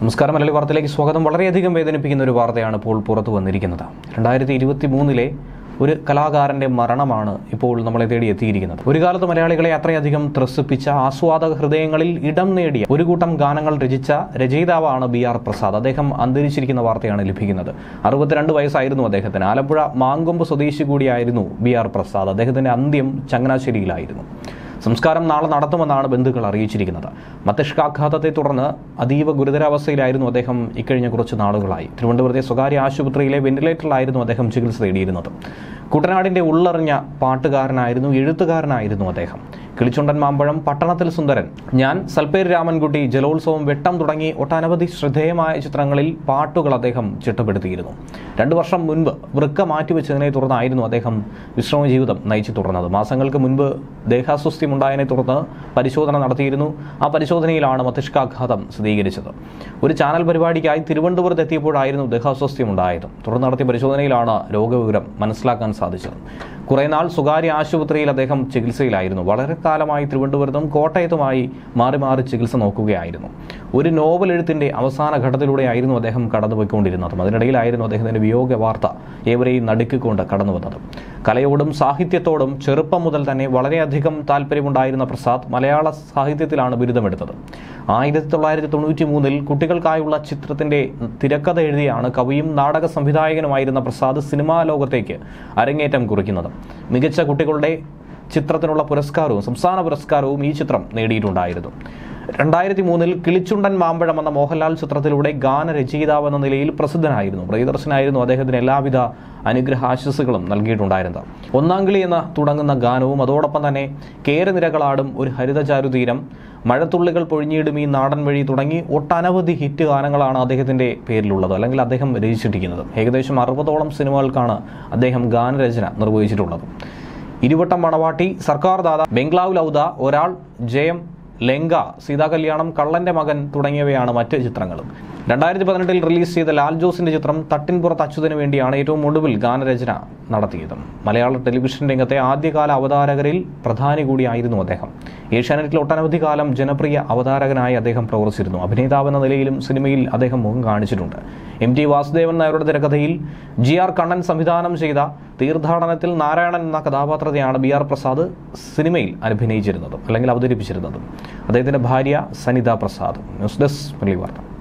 നമസ്കാരം മലയാളി വാർത്തയിലേക്ക് സ്വാഗതം വളരെയധികം വേദനിപ്പിക്കുന്ന ഒരു വാർത്തയാണ് ഇപ്പോൾ പുറത്തു വന്നിരിക്കുന്നത് രണ്ടായിരത്തി ഇരുപത്തി മൂന്നിലെ ഒരു കലാകാരന്റെ മരണമാണ് ഇപ്പോൾ നമ്മളെ തേടി എത്തിയിരിക്കുന്നത് ഒരു കാലത്ത് മലയാളികളെ അത്രയധികം ത്രസിപ്പിച്ച ആസ്വാദക ഹൃദയങ്ങളിൽ ഇടം നേടിയ ഒരു കൂട്ടം ഗാനങ്ങൾ രചിച്ച രചയിതാവാണ് ബി ആർ പ്രസാദ് അദ്ദേഹം അന്തരിച്ചിരിക്കുന്ന വാർത്തയാണ് ലഭിക്കുന്നത് അറുപത്തിരണ്ട് വയസ്സായിരുന്നു അദ്ദേഹത്തിന് ആലപ്പുഴ മാങ്കൊമ്പ് സ്വദേശി കൂടിയായിരുന്നു ബി ആർ പ്രസാദ് അദ്ദേഹത്തിന്റെ അന്ത്യം ചങ്ങനാശ്ശേരിയിലായിരുന്നു സംസ്കാരം നാളെ നടത്തുമെന്നാണ് ബന്ധുക്കൾ അറിയിച്ചിരിക്കുന്നത് മസ്തിഷ്കാഘാതത്തെ തുടർന്ന് അതീവ ഗുരുതരാവസ്ഥയിലായിരുന്നു അദ്ദേഹം ഇക്കഴിഞ്ഞ കുറച്ച് നാളുകളായി തിരുവനന്തപുരത്തെ സ്വകാര്യ ആശുപത്രിയിലെ വെന്റിലേറ്ററിലായിരുന്നു അദ്ദേഹം ചികിത്സ തേടിയിരുന്നത് കുട്ടനാടിന്റെ ഉള്ളറിഞ്ഞ പാട്ടുകാരനായിരുന്നു എഴുത്തുകാരനായിരുന്നു അദ്ദേഹം കിളിച്ചുണ്ടൻ മാമ്പഴം പട്ടണത്തിൽ സുന്ദരൻ ഞാൻ സൽപ്പേര് രാമൻകുട്ടി ജലോത്സവം വെട്ടം തുടങ്ങി ഒട്ടനവധി ശ്രദ്ധേയമായ ചിത്രങ്ങളിൽ പാട്ടുകൾ അദ്ദേഹം ചിട്ടപ്പെടുത്തിയിരുന്നു രണ്ടു വർഷം മുൻപ് വൃക്ക മാറ്റിവെച്ചതിനെ തുടർന്നായിരുന്നു അദ്ദേഹം വിശ്രമ ജീവിതം നയിച്ചു തുടർന്നത് മാസങ്ങൾക്ക് മുൻപ് ദേഹാസ്വസ്ഥ്യമുണ്ടായതിനെ തുടർന്ന് പരിശോധന നടത്തിയിരുന്നു ആ പരിശോധനയിലാണ് മസ്തിഷ്കാഘാതം സ്ഥിരീകരിച്ചത് ഒരു ചാനൽ പരിപാടിക്കായി തിരുവനന്തപുരത്ത് എത്തിയപ്പോഴായിരുന്നു ദേഹാസ്വസ്ഥ്യമുണ്ടായത് തുടർന്ന് നടത്തിയ പരിശോധനയിലാണ് രോഗവിവരം മനസ്സിലാക്കാൻ സാധിച്ചത് കുറേ നാൾ സ്വകാര്യ ആശുപത്രിയിൽ അദ്ദേഹം ചികിത്സയിലായിരുന്നു വളരെ കാലമായി തിരുവനന്തപുരത്തും കോട്ടയത്തുമായി മാറി മാറി ചികിത്സ നോക്കുകയായിരുന്നു ഒരു നോവൽ എഴുത്തിന്റെ അവസാന ഘട്ടത്തിലൂടെയായിരുന്നു അദ്ദേഹം കടന്നുപോയിക്കൊണ്ടിരുന്നതും അതിനിടയിലായിരുന്നു അദ്ദേഹത്തിന്റെ വിയോഗ വാർത്ത ഏവരെയും നടുക്കിക്കൊണ്ട് കടന്നു വന്നത് കലയോടും സാഹിത്യത്തോടും ചെറുപ്പം മുതൽ തന്നെ വളരെയധികം താല്പര്യമുണ്ടായിരുന്ന പ്രസാദ് മലയാള സാഹിത്യത്തിലാണ് ബിരുദമെടുത്തത് ആയിരത്തി തൊള്ളായിരത്തി തൊണ്ണൂറ്റി മൂന്നിൽ കുട്ടികൾക്കായുള്ള ചിത്രത്തിന്റെ തിരക്കഥ എഴുതിയാണ് കവിയും നാടക സംവിധായകനുമായിരുന്ന പ്രസാദ് സിനിമാ ലോകത്തേക്ക് അരങ്ങേറ്റം കുറിക്കുന്നത് മികച്ച കുട്ടികളുടെ ചിത്രത്തിനുള്ള പുരസ്കാരവും സംസ്ഥാന പുരസ്കാരവും ഈ ചിത്രം നേടിയിട്ടുണ്ടായിരുന്നു രണ്ടായിരത്തി മൂന്നിൽ കിളിച്ചുണ്ടൻ മാമ്പഴം എന്ന മോഹൻലാൽ ചിത്രത്തിലൂടെ ഗാനരചയിതാവ് എന്ന നിലയിൽ പ്രസിദ്ധനായിരുന്നു പ്രിയദർശനായിരുന്നു അദ്ദേഹത്തിന് എല്ലാവിധ അനുഗ്രഹാശസ്സുകളും നൽകിയിട്ടുണ്ടായിരുന്നത് ഒന്നാംകിളി എന്ന തുടങ്ങുന്ന ഗാനവും അതോടൊപ്പം തന്നെ കേരനിരകളാടും ഒരു ഹരിതചാരുതീരം മഴത്തുള്ളികൾ പൊഴിഞ്ഞിടും ഈ നാടൻ വഴി തുടങ്ങി ഒട്ടനവധി ഹിറ്റ് ഗാനങ്ങളാണ് അദ്ദേഹത്തിന്റെ പേരിലുള്ളത് അല്ലെങ്കിൽ അദ്ദേഹം രചിച്ചിരിക്കുന്നത് ഏകദേശം അറുപതോളം സിനിമകൾക്കാണ് അദ്ദേഹം ഗാനരചന നിർവഹിച്ചിട്ടുള്ളത് ഇരുവട്ടം മണവാട്ടി സർക്കാർ ദാദ ബംഗ്ലാവ് ലൗദ ഒരാൾ ജയം ലെങ്ക സീതാകല്യാണം കള്ളന്റെ മകൻ തുടങ്ങിയവയാണ് മറ്റ് ചിത്രങ്ങളും രണ്ടായിരത്തി പതിനെട്ടിൽ റിലീസ് ചെയ്ത ലാൽ ജോസിന്റെ ചിത്രം തട്ടിൻപുറത്ത് അച്യുതന് വേണ്ടിയാണ് ഏറ്റവും ഒടുവിൽ ഗാനരചന നടത്തിയത് മലയാള ടെലിവിഷൻ രംഗത്തെ ആദ്യകാല അവതാരകരിൽ പ്രധാനി കൂടിയായിരുന്നു അദ്ദേഹം ഏഷ്യാനെറ്റിൽ ഒട്ടനവധി കാലം ജനപ്രിയ അവതാരകനായി അദ്ദേഹം പ്രവർത്തിച്ചിരുന്നു അഭിനേതാവ് എന്ന നിലയിലും സിനിമയിൽ അദ്ദേഹം മുഖം കാണിച്ചിട്ടുണ്ട് എം ടി വാസുദേവൻ നായരുടെ തിരക്കഥയിൽ ജി ആർ കണ്ണൻ സംവിധാനം ചെയ്ത തീർത്ഥാടനത്തിൽ നാരായണൻ എന്ന കഥാപാത്രത്തെയാണ് ബി ആർ പ്രസാദ് സിനിമയിൽ അഭിനയിച്ചിരുന്നത് അല്ലെങ്കിൽ അവതരിപ്പിച്ചിരുന്നത് അദ്ദേഹത്തിന്റെ ഭാര്യ സനിത പ്രസാദ് ന്യൂസ് ഡെസ്ക് മലി വാർത്ത